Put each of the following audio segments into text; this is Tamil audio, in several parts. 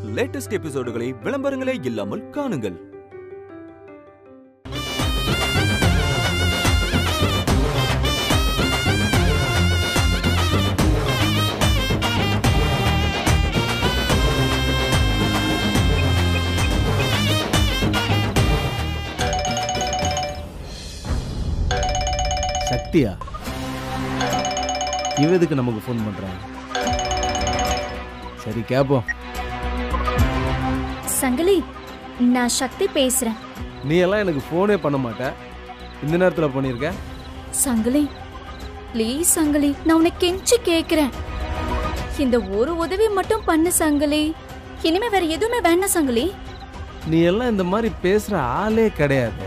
லேட்டஸ்ட் எபிசோடுகளை விளம்பரங்களே இல்லாமல் காணுங்கள் சக்தியா இவ எதுக்கு நமக்கு ஃபோன் பண்றாங்க சரி கேப்போம் சங்கிலி நான் சக்தி பேசுறேன் நீ எல்லாம் எனக்கு ஃபோனே பண்ண மாட்ட இந்த நேரத்தில் பண்ணியிருக்க சங்கிலி ப்ளீஸ் சங்கிலி நான் உனக்கு கெஞ்சி கேக்குறேன் இந்த ஒரு உதவி மட்டும் பண்ணு சங்கிலி இனிமே வேற எதுவுமே வேண்டாம் சங்கிலி நீ எல்லாம் இந்த மாதிரி பேசுற ஆளே கிடையாது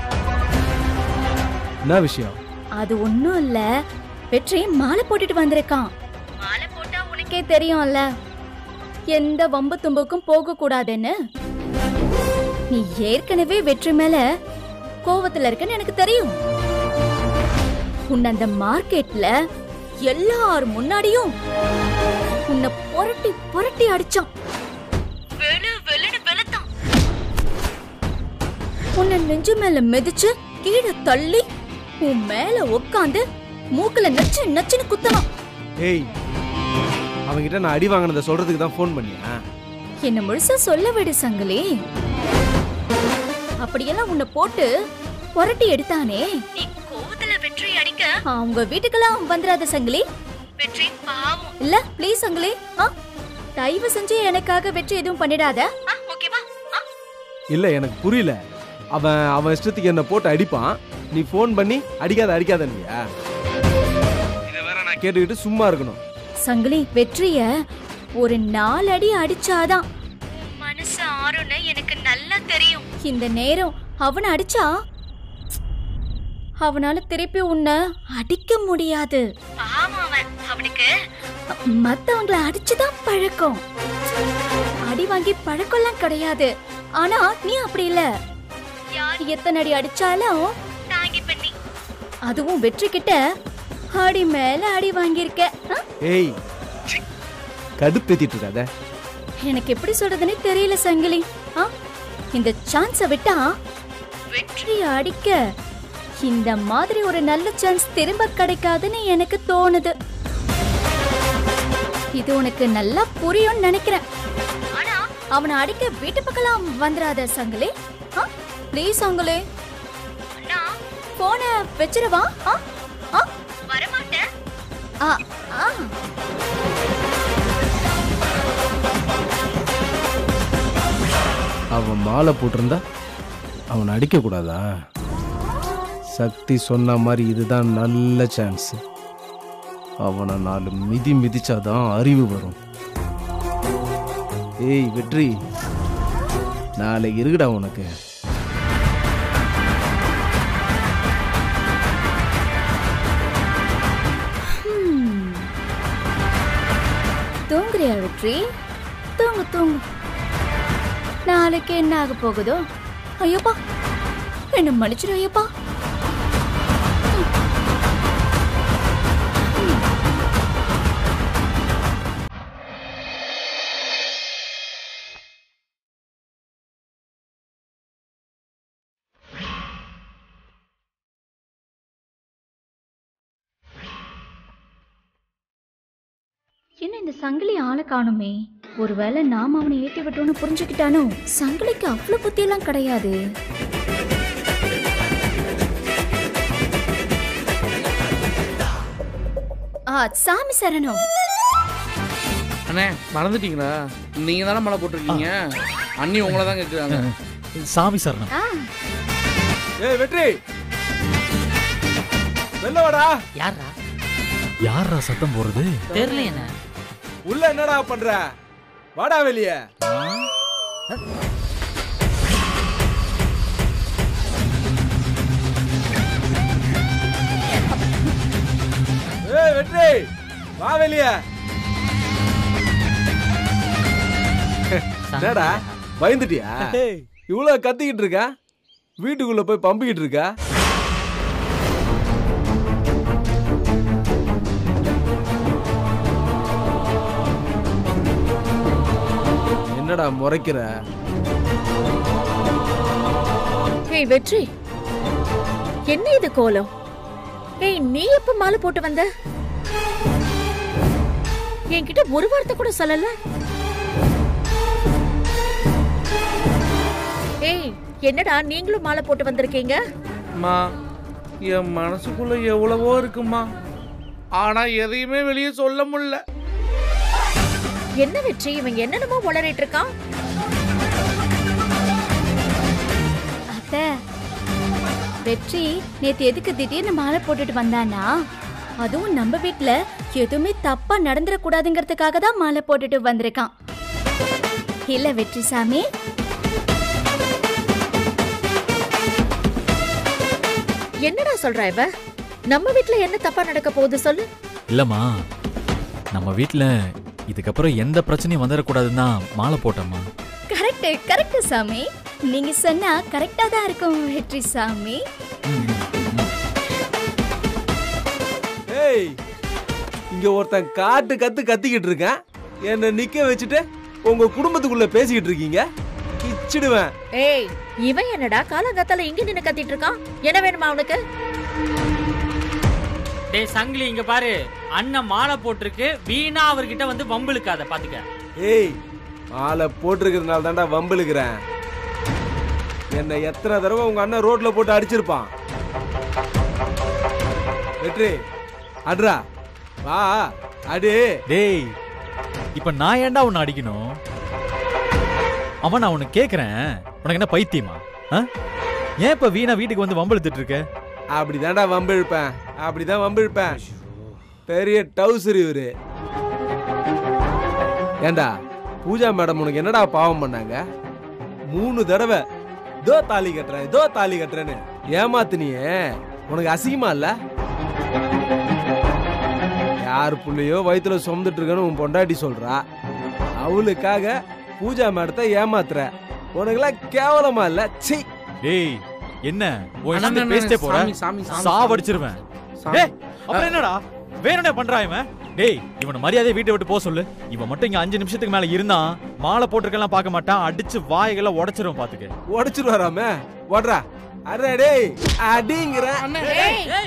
என்ன விஷயம் அது ஒண்ணும் இல்ல வெற்றி மாலை போட்டுட்டு வந்திருக்கான் மாலை போட்டா உனக்கே தெரியும்ல எந்த வம்பு தும்புக்கும் போக கூடாதுன்னு நீ ஏற்கனவே வெற்றி மேல கோவத்துல இருக்கன்னு எனக்கு தெரியும் உன்னை அந்த மார்க்கெட்ல எல்லார் முன்னாடியும் உன்னை புரட்டி புரட்டி அடிச்சான் வெளு வெளுன்னு வெளுத்தான் உன்னை நெஞ்சு மேல மிதிச்சு கீழே தள்ளி உன் மேல உட்காந்து மூக்குல நச்சு நச்சுன்னு குத்தலாம் ஏய் அவன்கிட்ட நான் அடி வாங்கினதை சொல்றதுக்கு தான் ஃபோன் பண்ணியா என்ன முழுசா சொல்ல விடு சங்கிலி அப்படியெல்லாம் உன்னை போட்டு புரட்டி எடுத்தானே நீ கோவத்துல வெற்றி அடிக்க அவங்க வீட்டுக்கெல்லாம் வந்துடாத சங்கிலி வெற்றி பாவம் இல்ல ப்ளீஸ் சங்கிலி ஆ தயவு செஞ்சு எனக்காக வெற்றி எதுவும் பண்ணிடாத ஓகேவா இல்லை எனக்கு புரியல அவன் அவன் இஷ்டத்துக்கு என்ன போட்டு அடிப்பான் நீ ஃபோன் பண்ணி அடிக்காத அடிக்காத இல்லையா இதை வேற நான் கேட்டுக்கிட்டு சும்மா இருக்கணும் சங்கிலி வெற்றிய ஒரு நாலு அடி அடிச்சாதான் மனசு ஆறுன்னு எனக்கு நல்லா தெரியும் இந்த நேரம் அவனை அடிச்சா அவனால திருப்பி உன்னை அடிக்க முடியாது அவனுக்கு மத்தவங்கள அடிச்சுதான் பழக்கம் அடி வாங்கி பழக்கம்லாம் கிடையாது ஆனா நீ அப்படி இல்ல யார் எத்தனை அடி அடிச்சாலும் தாங்கி பண்ணி அதுவும் வெற்றி கிட்ட அடி மேல அடி வாங்கியிருக்க ஆ? ஏய் கடுப்பேத்திட்டு இருக்காத எனக்கு எப்படி சொல்றதுன்னே தெரியல சங்கிலி ஆ? இந்த சான்ஸ விட்டா வெற்றி அடிக்க இந்த மாதிரி ஒரு நல்ல சான்ஸ் திரும்ப கிடைக்காதுன்னு எனக்கு தோணுது இது உனக்கு நல்லா புரியும்னு நினைக்கிறேன் ஆனா அவனை அடிக்க வீட்டு பக்கலாம் வந்துடாத சங்கிலி ப்ளீஸ் சங்கிலி போன வச்சிரவா வரமாட்டேன் ஆ ஆ அவன் மாலை போட்டிருந்தா அவனை அடிக்க கூடாதா சக்தி சொன்ன மாதிரி இதுதான் நல்ல சான்ஸ் அவனை நாலு மிதி மிதிச்சாதான் அறிவு வரும் ஏய் வெற்றி நாளைக்கு இருக்குடா உனக்கு ஹம். தூங்குறியா வெற்றி தூங்கு தூங்கு நாளைக்கு என்ன ஆக போகுதோ ஐயோப்பா என்ன மன்னிச்சிடு ஐயோப்பா என்ன இந்த சங்கிலி ஆளை காணுமே ஒருவேளை நாம அவனை ஏத்தி விட்டோம்னு புரிஞ்சுக்கிட்டானோ சங்கிலிக்கு அவ்வளவு புத்தியெல்லாம் கிடையாது ஆ சாமி சரணம் அண்ணே மறந்துட்டீங்களா நீங்க தானே மழை போட்டிருக்கீங்க அண்ணி உங்களை தான் கேட்குறாங்க சாமி சரணம் ஆ ஏய் வெற்றி வெளில வாடா யாரா யாரா சத்தம் போறது தெரியல என்ன உள்ள என்னடா பண்ற வாடா வெளியே ஏய் வெற்றி வா வெளியே என்னடா பயந்துட்டியா இவ்வளவு கத்திக்கிட்டு இருக்க வீட்டுக்குள்ள போய் பம்பிக்கிட்டு இருக்க என்னடா முறைக்கிற ஏய் வெற்றி என்ன இது கோலம் ஏய் நீ எப்ப மாலை போட்டு வந்த என்கிட்ட ஒரு வார்த்தை கூட சொல்லல ஏய் என்னடா நீங்களும் மாலை போட்டு வந்திருக்கீங்க அம்மா என் மனசுக்குள்ள எவ்வளவோ இருக்குமா ஆனா எதையுமே வெளியே சொல்ல முடியல என்ன வெற்றி இவன் என்னென்னமோ உளறிட்டு இருக்கான் அத்தை வெற்றி நேத்து எதுக்கு திடீர்னு மாலை போட்டுட்டு வந்தானா அதுவும் நம்ம வீட்ல எதுவுமே தப்பா நடந்துடக்கூடாதுங்கிறதுக்காக தான் மாலை போட்டுட்டு வந்திருக்கான் இல்ல வெற்றி சாமி என்னடா சொல்றா இவ நம்ம வீட்ல என்ன தப்பா நடக்க போகுது சொல்லு இல்லம்மா நம்ம வீட்ல இதுக்கப்புறம் எந்த பிரச்சனையும் வந்துடக்கூடாதுன்னு தான் மாலை போட்டோம்மா கரெக்ட் கரெக்ட் சாமி நீங்க சொன்னா கரெக்டா தான் இருக்கும் வெற்றி சாமி ஏய் இங்க ஒருத்தன் காட்டு கத்து கத்திக்கிட்டு இருக்கேன் என்னை நிக்க வச்சுட்டு உங்க குடும்பத்துக்குள்ள பேசிக்கிட்டு இருக்கீங்க கிச்சிடுவேன் ஏய் இவன் என்னடா காலங்காத்தால இங்க நின்னு கத்திட்டு இருக்கான் என்ன வேணுமா அவனுக்கு டேய் சங்கிலி இங்க பாரு அண்ணன் மாலை போட்டிருக்கு வீணா அவர்கிட்ட வந்து வம்பிழுக்காத பாத்துக்க ஏய் மாலை போட்டிருக்கிறதுனால தான்டா வம்பிழுக்கிறேன் என்னை எத்தனை தடவை உங்க அண்ணன் ரோட்ல போட்டு அடிச்சிருப்பான் வெற்றி அட்ரா வா அடி டேய் இப்ப நான் ஏன்டா உன்னை அடிக்கணும் அவன் நான் உனக்கு கேக்குறேன் உனக்கு என்ன பைத்தியமா ஆ? ஏன் இப்ப வீணா வீட்டுக்கு வந்து வம்பிழுத்துட்டு இருக்க அப்படிதான்டா வம்பிழுப்பேன் அப்படிதான் வம்பிழுப்பேன் பெரிய டவுசர் இவரு ஏண்டா பூஜா மேடம் உனக்கு என்னடா பாவம் பண்ணாங்க மூணு தடவை தோ தாலி கட்டுறேன் இதோ தாலி கட்டுறேன்னு ஏமாத்துனியே உனக்கு அசிங்கமா இல்ல யார் புள்ளையோ வயித்துல சுமந்துட்டு இருக்கன்னு உன் பொண்டாட்டி சொல்றா அவளுக்காக பூஜா மேடத்தை ஏமாத்துற உனக்கெல்லாம் கேவலமா இல்ல ச்சீ டேய் என்ன உன் அண்ணா, இஷ்டத்துக்கு அண்ணா, பேசிட்டே போற சாமி, சாமி, சாமி, சாவடிச்சிருவேன் சாமி. டேய் அப்புறம் என்னடா வேணும்னே பண்றான் இவன் டேய் இவனை மரியாதையை வீட்டை விட்டு போக சொல்லு இவன் மட்டும் இங்க அஞ்சு நிமிஷத்துக்கு மேல இருந்தான் மாலை போட்டிருக்கலாம் பார்க்க மாட்டான் அடிச்சு வாய்களை உடைச்சிருவான் பாத்துக்க உடைச்சிருவாராமே ஓடுறா அரே டேய் அடிங்கிற ஏய்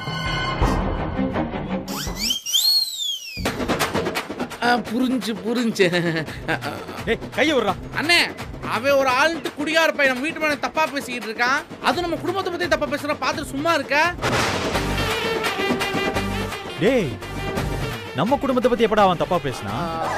ஆ, புரிஞ்சு புரிஞ்சு டேய் கையை விடுறா அண்ணே அவன் ஒரு ஆள்ட்டு குடியார பையன் நம்ம வீட்டு மேல தப்பா பேசிக்கிட்டு இருக்கான் அது நம்ம குடும்பத்தை பத்தி தப்பா பேசுற பார்த்துட்டு சும்மா இருக்க டேய் நம்ம குடும்பத்தை பத்தி எப்படா அவன் தப்பா பேசினா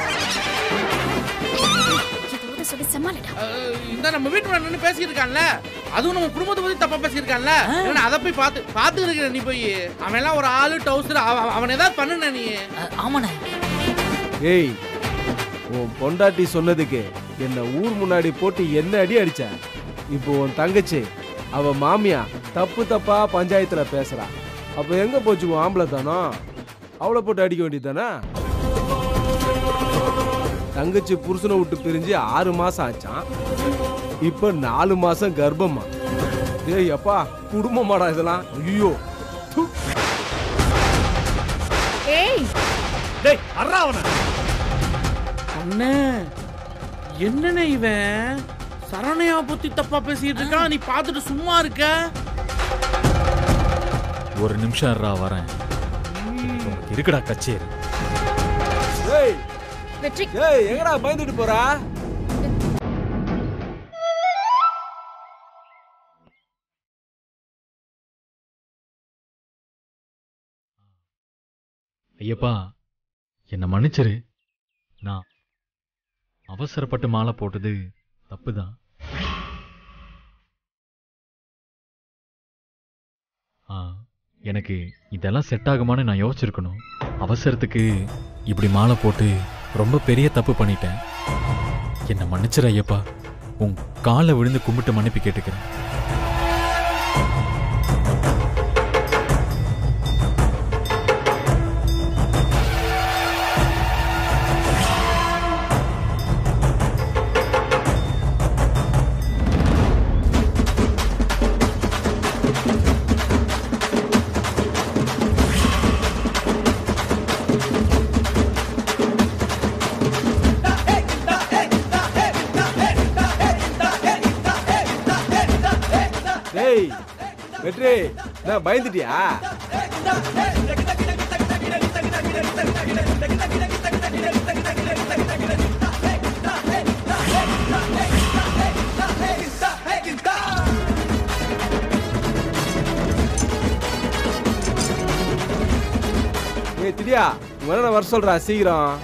ஏதாவது சொல்லி சமாளிடா அஹ், இந்த நம்ம வீட்டு மேல நின்னு பேசிட்டு இருக்கான்ல அதுவும் நம்ம குடும்பத்தை பத்தி தப்பா பேசியிருக்கான்ல ஏன்னா அதை போய் பார்த்து பார்த்து இருக்கிற நீ போய் அவன் எல்லாம் ஒரு ஆளு டவுசர் அவன் ஏதாவது பண்ணுன நீ ஆமாண்ணே ஏய் உன் பொண்டாட்டி சொன்னதுக்கு என்ன ஊர் முன்னாடி போட்டு என்ன அடி அடிச்ச இப்போ உன் தங்கச்சி அவ மாமியா தப்பு தப்பா பஞ்சாயத்துல பேசுறா அப்ப எங்க போச்சு உன் ஆம்பளை தானோ அவளை போட்டு அடிக்க வேண்டியதானே தங்கச்சி புருஷனை விட்டு பிரிஞ்சு ஆறு மாசம் ஆச்சான் இப்ப நாலு மாசம் கர்ப்பமா டேய் அப்பா குடும்பமாடா இதெல்லாம் ஐயோ ஏய் டேய் அறா அவனை அண்ணே என்னண்ணே இவன் சரணையா பத்தி தப்பா பேசிட்டு இருக்கான் நீ பார்த்துட்டு சும்மா இருக்க ஒரு நிமிஷம் இருடா வரேன் இன்னைக்கு உனக்கு இருக்குடா கச்சேரி ஏய் வெற்றி ஏய் எங்கடா பயந்துட்டு போறா ஐயப்பா என்னை மன்னிச்சிரு நான் அவசரப்பட்டு மாலை போட்டது தப்புதான் ஆ எனக்கு இதெல்லாம் செட் ஆகுமான்னு நான் யோசிச்சிருக்கணும் அவசரத்துக்கு இப்படி மாலை போட்டு ரொம்ப பெரிய தப்பு பண்ணிட்டேன் என்னை மன்னிச்சிரு ஐயப்பா உன் காலை விழுந்து கும்பிட்டு மன்னிப்பு கேட்டுக்கிறேன் ஏய் வெற்றி நான் பயந்துட்டியா ஏய் திடியா இவன நான் வர சொல்றா சீக்கிரம்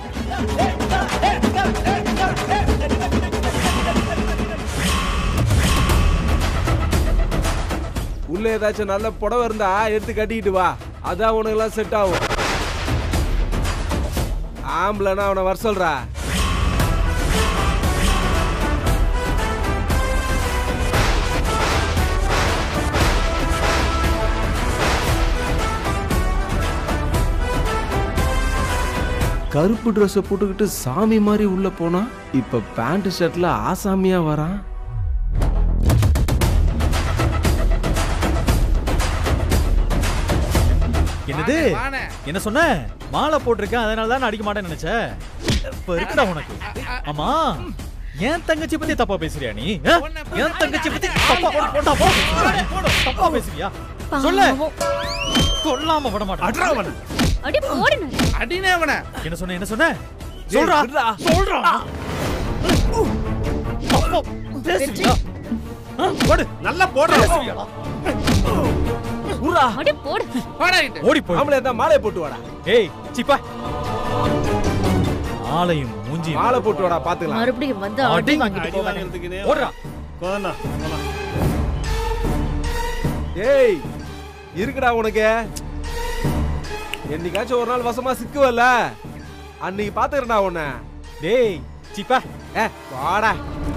உள்ள ஏதாச்சும் நல்ல புடவை இருந்தா எடுத்து கட்டிக்கிட்டு வா அதான் உனக்கு எல்லாம் செட் ஆகும் ஆம்பளைனா அவனை வர சொல்றா கருப்பு ட்ரெஸ்ஸை போட்டுக்கிட்டு சாமி மாதிரி உள்ள போனா இப்ப பேண்ட் ஷர்ட்ல ஆசாமியா வரான் என்னது வாணே. என்ன சொன்ன மாலை போட்டிருக்கேன் அதனால தான் நான் அடிக்க மாட்டேன்னு நினைச்சேன் இப்ப இருக்குடா உனக்கு ஆமா என் தங்கச்சி பத்தி தப்பா பேசுறியா நீ ஆ? என் தங்கச்சி பத்தி தப்பா போடா போ தப்பா பேசுறியா சொல்லு பாவம். கொல்லாம விட மாட்டேன் அடி போடுன அடினே அவனை என்ன சொன்ன என்ன சொன்ன சொல்றா விட்றா. சொல்றா தப்பா பேசுறியா ஆ, போடு நல்லா போடுற பேசுறியாடா உர்ரா அடி போடு போடாயிட்டு ஓடி போய் ஆம்பளை தான் மாலையை போட்டு வாடா ஏய் சிப்பா ஆளையும் மூஞ்சி மாலை போட்டு வாடா பாத்துக்கலாம் மறுபடியும் வந்து அடி வாங்கிட்டு போவானே ஓடுறா ஏய் இருக்குடா உனக்கு என்னைக்காச்சும் ஒரு நாள் வசமா சிக்குவல்ல அன்னைக்கு பாத்துக்கிறேன்டா உன்னை டேய் சிப்பா ஏ வாடா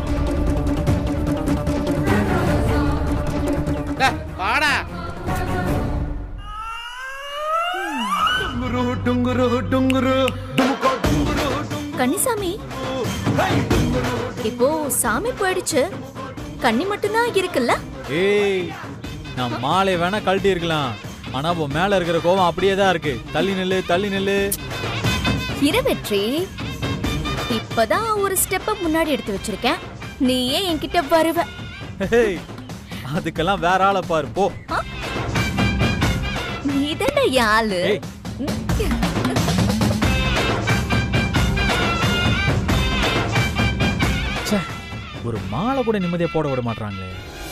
டேய், வாடா கன்னிசாமி இப்போ சாமி போயிடுச்சு கன்னி மட்டும்தான் இருக்குல்ல ஏய் நான் மாலை வேணா கழட்டி இருக்கலாம் ஆனா உன் மேல இருக்கிற கோவம் அப்படியே தான் இருக்கு தள்ளி நில்லு தள்ளி நில்லு இரவெற்றி இப்பதான் ஒரு ஸ்டெப்ப முன்னாடி எடுத்து வச்சிருக்கேன் நீயே என்கிட்ட வருவ ஹேய், அதுக்கெல்லாம் வேற ஆளை பாரு போ நீதான்டா யாழு ஏய். ச்சே, ஒரு மாலை கூட நிம்மதியா போட விட மாட்டாங்களே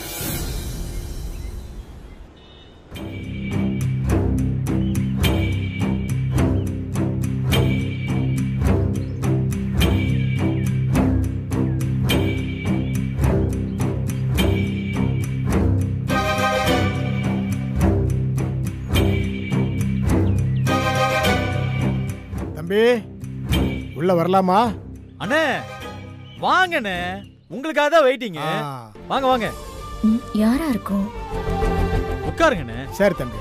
தம்பி உள்ள வரலாமா அண்ணே வாங்கண்ணே உங்களுக்காக தான் வெயிட்டிங்க ஆ, வாங்க வாங்க ம், யாரா இருக்கும் உட்காருங்கண்ணே சரி தம்பி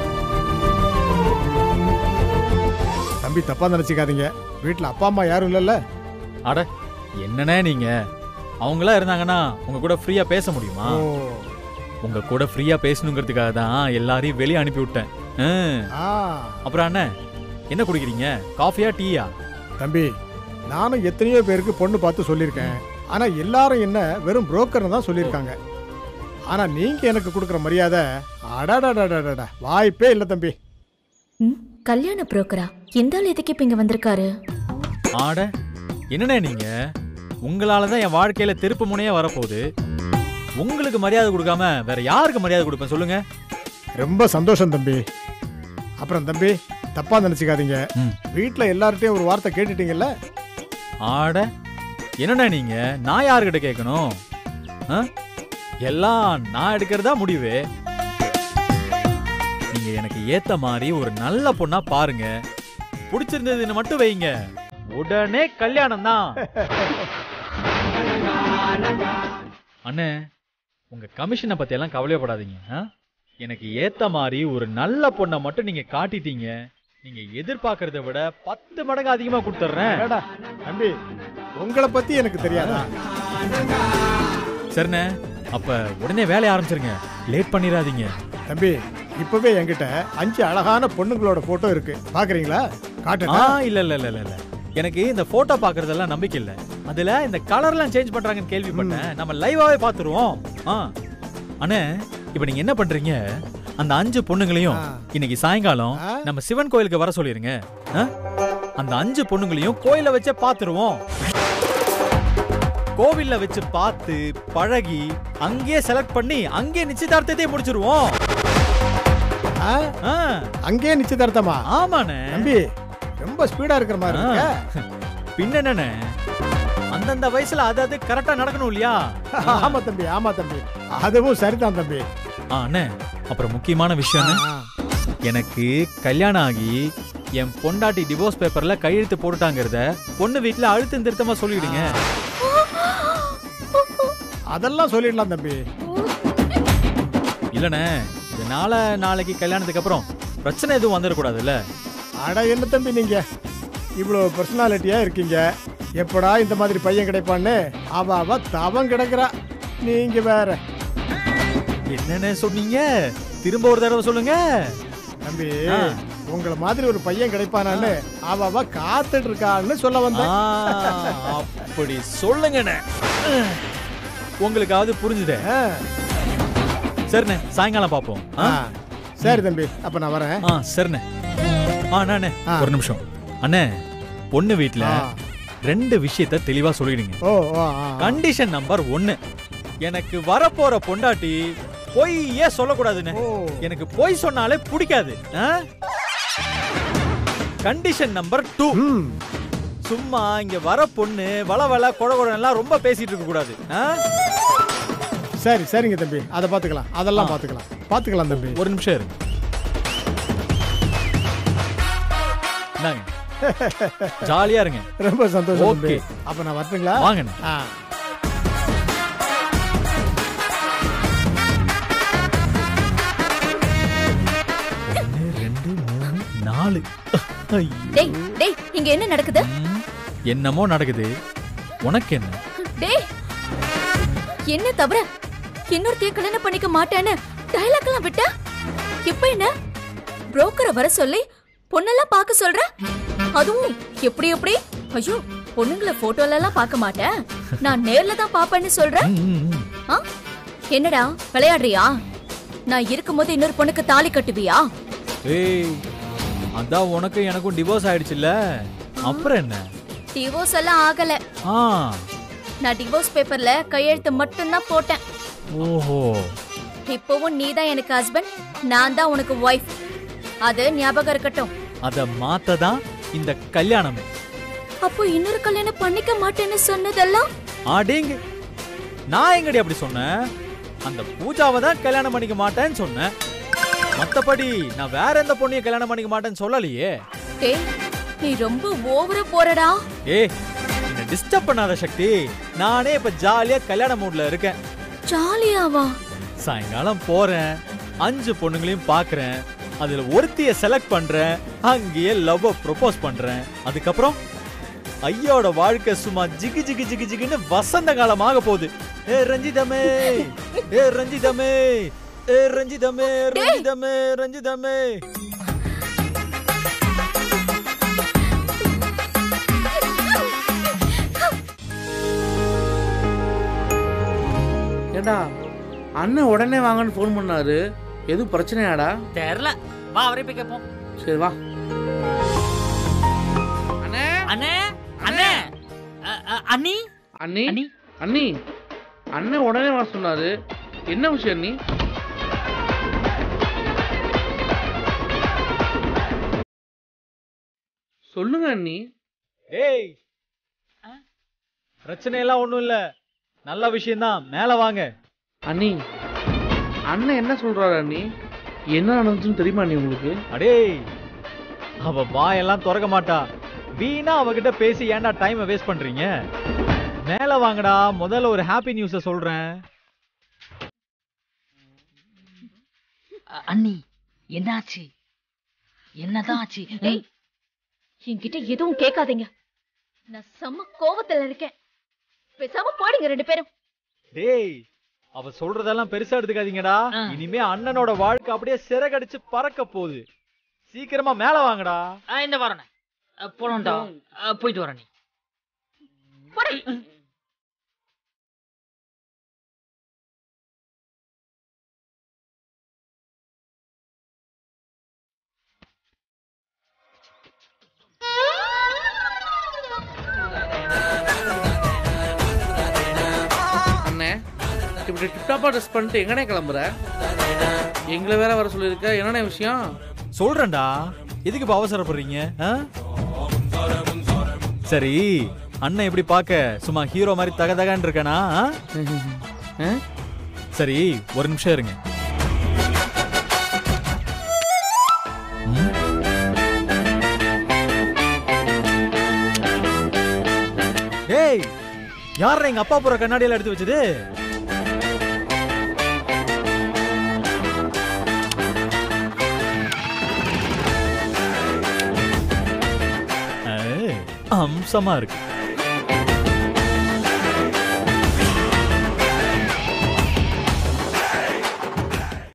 தம்பி தப்பா நினைச்சுக்காதீங்க வீட்டுல அப்பா அம்மா யாரும் இல்லல்ல அட என்னண்ணே நீங்க அவங்களா இருந்தாங்கன்னா உங்க கூட ஃப்ரீயா பேச முடியுமா ஓ, உங்க கூட ஃப்ரீயா பேசணுங்கிறதுக்காக தான் எல்லாரையும் வெளியே அனுப்பி விட்டேன் ஆ. ஆ, அப்புறம் அண்ணே என்ன குடிக்கிறீங்க காஃபியா டீயா தம்பி நானும் எத்தனையோ பேருக்கு பொண்ணு பார்த்து சொல்லியிருக்கேன் ஆனா எல்லாரும் என்ன வெறும் புரோக்கர்னு தான் சொல்லியிருக்காங்க ஆனா நீங்க எனக்கு கொடுக்குற மரியாதை அடாடாடாடாடா வாய்ப்பே இல்லை தம்பி ம், கல்யாண புரோக்கரா இந்த ஆள் எதுக்கு இப்ப இங்க வந்திருக்காரு ஆட என்னண்ணே நீங்க உங்களால தான் என் வாழ்க்கையில திருப்பு முனையே வரப்போகுது உங்களுக்கு மரியாதை கொடுக்காம வேற யாருக்கு மரியாதை கொடுப்பேன் சொல்லுங்க ரொம்ப சந்தோஷம் தம்பி அப்புறம் தம்பி தப்பா நினைச்சுக்காதீங்க ம். வீட்டுல எல்லார்ட்டையும் ஒரு வார்த்தை கேட்டுட்டீங்கல்ல ஆட என்னண்ணே நீங்க நான் யாருக்கிட்ட கேட்கணும் ஆ? எல்லாம் நான் எடுக்கிறதா முடிவு நீங்க எனக்கு ஏத்த மாதிரி ஒரு நல்ல பொண்ணா பாருங்க பிடிச்சிருந்ததுன்னு மட்டும் வைங்க உடனே கல்யாணம் தான் அண்ணே உங்க கமிஷனை பத்தி எல்லாம் கவலையப்படாதீங்க ஆ? எனக்கு ஏத்த மாதிரி ஒரு நல்ல பொண்ணை மட்டும் நீங்க காட்டிட்டீங்க நீங்க எதிர்பார்க்கறத விட பத்து மடங்கு அதிகமா கொடுத்துட்றேன் அடடா, தம்பி உங்களை பத்தி எனக்கு தெரியாதா சரிண்ணே அப்ப உடனே வேலைய ஆரம்பிச்சிருங்க லேட் பண்ணிடாதீங்க தம்பி இப்பவே என்கிட்ட அஞ்சு அழகான பொண்ணுங்களோட போட்டோ இருக்கு பாக்குறீங்களா ஆ காட்டுங்க இல்ல இல்ல இல்ல இல்ல இல்ல எனக்கு இந்த போட்டோ பாக்குறதெல்லாம் நம்பிக்கை இல்ல அதுல இந்த கலர்லாம் சேஞ்ச் பண்றாங்கன்னு கேள்விப்பட்டேன் நம்ம லைவாவே பாத்துருவோம் ஆ அண்ணே இப்போ நீங்க என்ன பண்றீங்க அந்த அஞ்சு பொண்ணுங்களையும் ஆ. இன்னைக்கு சாயங்காலம் ஆ? நம்ம சிவன் கோயிலுக்கு வர சொல்லிருங்க ஆ? அந்த அஞ்சு பொண்ணுங்களையும் கோயில வச்சே பாத்துருவோம் கோவில்ல வச்சு பார்த்து பழகி அங்கேயே செலக்ட் பண்ணி அங்கேயே நிச்சயதார்த்தத்தை முடிச்சிருவோம் ஆ? ஆ, அங்கேயே நிச்சயதார்த்தமா ஆமாண்ணே தம்பி ரொம்ப ஸ்பீடா இருக்கிற மாதிரி ஆ. இருக்க பின்ன என்னண்ணே அந்தந்த வயசுல அது அது கரெக்டா நடக்கணும் இல்லையா ஆமா தம்பி ஆமா தம்பி அதுவும் சரிதான் தம்பி ஆ, அண்ணே அப்புறம் முக்கியமான விஷயம் ஆ. எனக்கு கல்யாணம் ஆகி என் பொண்டாட்டி டிவோர்ஸ் பேப்பர்ல கையெழுத்து போட்டுட்டாங்கிறத பொண்ணு வீட்டுல அழுத்தம் திருத்தமா சொல்லிடுங்க அதெல்லாம் சொல்லிடலாம் தம்பி இல்லண்ணே இதனால நாளைக்கு கல்யாணத்துக்கு அப்புறம் பிரச்சனை எதுவும் வந்துடக்கூடாதுல்ல அட என்ன தம்பி நீங்க இவ்வளோ பர்சனாலிட்டியா இருக்கீங்க எப்படா இந்த மாதிரி பையன் கிடைப்பான்னு அவ அவ தவம் கிடக்குறா நீங்க வேற என்னண்ணே சொன்னீங்க திரும்ப ஒரு தடவை சொல்லுங்க தம்பி ஆ. உங்களை மாதிரி ஒரு பையன் கிடைப்பானான்னு அவ அவ காத்துட்டு இருக்கான்னு சொல்ல ஆ, வந்தேன் அப்படி சொல்லுங்கண்ணே உங்களுக்காவது புரிஞ்சுதே ஆ. சரிண்ணே சாயங்காலம் பார்ப்போம் ஆ? ஆ. சரி தம்பி அப்ப நான் வரேன் ஆ சரிண்ணே ஆ அண்ணே ஆ. ஒரு நிமிஷம் அண்ணே பொண்ணு வீட்ல ஆ. ரெண்டு விஷயத்த தெளிவா சொல்லிடுங்க ஓ ஓ ஆ, ஆ. கண்டிஷன் நம்பர் ஒன்னு எனக்கு வரப்போற பொண்டாட்டி பொய்யே சொல்லக்கூடாதுன்னு ஓ எனக்கு பொய் சொன்னாலே பிடிக்காது கண்டிஷன் நம்பர் டூ ம். சும்மா இங்க வர பொண்ணு வள வள கொட கொடலாம் ரொம்ப பேசிட்டு இருக்க கூடாது ஆ? சரி சரிங்க தம்பி அதை பாத்துக்கலாம் அதெல்லாம் ஆ. பாத்துக்கலாம் பாத்துக்கலாம் தம்பி ஒரு நிமிஷம் இருங்க இந்தாங்க. ஜாலியா இருங்க ரொம்ப சந்தோஷம் தம்பி ஓகே. அப்ப நான் வரட்டுங்களா வாங்கண்ணே ஆ ஒன்று ரெண்டு மூணு நாலு ஐயோ. டேய் டேய் இங்க என்ன நடக்குது ம், என்னமோ நடக்குது உனக்கு என்ன டேய் என்ன தவிர இன்னொருத்தைய கல்யாணம் பண்ணிக்க மாட்டேன்னு டைலாக் எல்லாம் விட்ட இப்ப என்ன புரோக்கரை வர சொல்லி பொண்ணெல்லாம் பார்க்க சொல்ற அதுவும் எப்படி எப்படி ஐயோ பொண்ணுங்கள போட்டோல எல்லாம் பார்க்க மாட்டேன் நான் நேர்ல தான் பாப்பேன்னு சொல்றேன் ம், ம், ம். ஆ? என்னடா விளையாடுறியா நான் இருக்கும்போது இன்னொரு பொண்ணுக்கு தாலி கட்டுவியா ஏய் அதான் உனக்கும் எனக்கும் டிவோர்ஸ் ஆயிடுச்சுல்ல அப்புறம் என்ன டிவோர்ஸ் எல்லாம் ஆகல ஆ நான் டிவோர்ஸ் பேப்பர்ல கையெழுத்து மட்டும்தான் போட்டேன் ஓஹோ இப்பவும் நீ தான் எனக்கு ஹஸ்பண்ட் நான் தான் உனக்கு ஒய்ஃப் அது ஞாபகம் இருக்கட்டும் அத மாத்ததான் இந்த கல்யாணமே அப்போ இன்னொரு கல்யாணம் பண்ணிக்க மாட்டேன்னு சொன்னதெல்லாம் ஆடிங் நான் எங்கடி அப்படி சொன்னேன் அந்த பூஜாவை தான் கல்யாணம் பண்ணிக்க மாட்டேன்னு சொன்னேன் மத்தபடி நான் வேற எந்த பொண்ணையும் கல்யாணம் பண்ணிக்க மாட்டேன்னு சொல்லலையே டேய் நீ ரொம்ப ஓவரா போறடா ஏ என்ன டிஸ்டர்ப் பண்ணாத சக்தி நானே இப்ப ஜாலியா கல்யாண மூட்ல இருக்கேன் ஜாலியாவா சாயங்காலம் போறேன் அஞ்சு பொண்ணுங்களையும் பாக்குறேன் அதுல ஒருத்திய செலக்ட் பண்றேன் அங்கேயே லவ் ப்ரொபோஸ் பண்றேன் அதுக்கப்புறம் ஐயோட வாழ்க்கை சும்மா ஜிகு ஜிகு ஜிகு ஜிகுன்னு வசந்த காலமாக போகுது ஏ ரஞ்சிதமே ஏ ரஞ்சிதமே ஏ ரஞ்சிதமே ரஞ்சிதமே ரஞ்சிதமே ஏண்டா அண்ணன் உடனே வாங்கன்னு ஃபோன் பண்ணாரு எதுவும் பிரச்சனையாடா தெரியல வா அவரே போய் கேட்போம் சரி வா அண்ணே அண்ணே அண்ணே அ, அ, அண்ணி அண்ணி அண்ணி அண்ணி அண்ணன் உடனே வர சொன்னாரு என்ன விஷயம் நீ சொல்லுங்க அண்ணி ஏய் பிரச்சனை எல்லாம் ஒண்ணும் இல்ல நல்ல விஷயம்தான் மேல வாங்க அண்ணி அண்ணன் என்ன சொல்றாரு அண்ணி என்ன நடந்துச்சுன்னு தெரியுமா அண்ணி உங்களுக்கு அடேய் அவ வாயெல்லாம் திறக்க மாட்டா வீணா அவகிட்ட பேசி ஏன்டா டைமை வேஸ்ட் பண்றீங்க மேல வாங்கடா முதல்ல ஒரு ஹாப்பி நியூஸ சொல்றேன் அ- அண்ணி என்னாச்சு என்னதான் ஆச்சு டேய் என்கிட்ட எதுவும் கேட்காதீங்க நான் செம்ம கோவத்துல இருக்கேன் பேசாம போடுங்க ரெண்டு பேரும் டேய் அவ சொல்றதெல்லாம் பெருசா எடுத்துக்காதீங்கடா ஆ. இனிமே அண்ணனோட வாழ்க்கை அப்படியே சிறகடிச்சு பறக்க போகுது சீக்கிரமா மேல வாங்கடா அ, இந்த வரேன் போலாம்டா அ, போயிட்டு வரேன் நீ போடு. இப்படி டிப்டாப்பா ட்ரெஸ் பண்ணிட்டு எங்கனே கிளம்புற எங்களை வேற வர சொல்லியிருக்க என்னென்ன விஷயம் சொல்றேன்டா எதுக்கு இப்ப அவசரப்படுறீங்க ஆ? சரி அண்ணன் எப்படி பார்க்க சும்மா ஹீரோ மாதிரி தக தகன்னு இருக்கானா ஆ? சரி ஒரு நிமிஷம் இருங்க ம்? டேய் யார் எங்க அப்பா போற கண்ணாடியில எடுத்து வச்சது ஆ, அம்சமா இருக்கு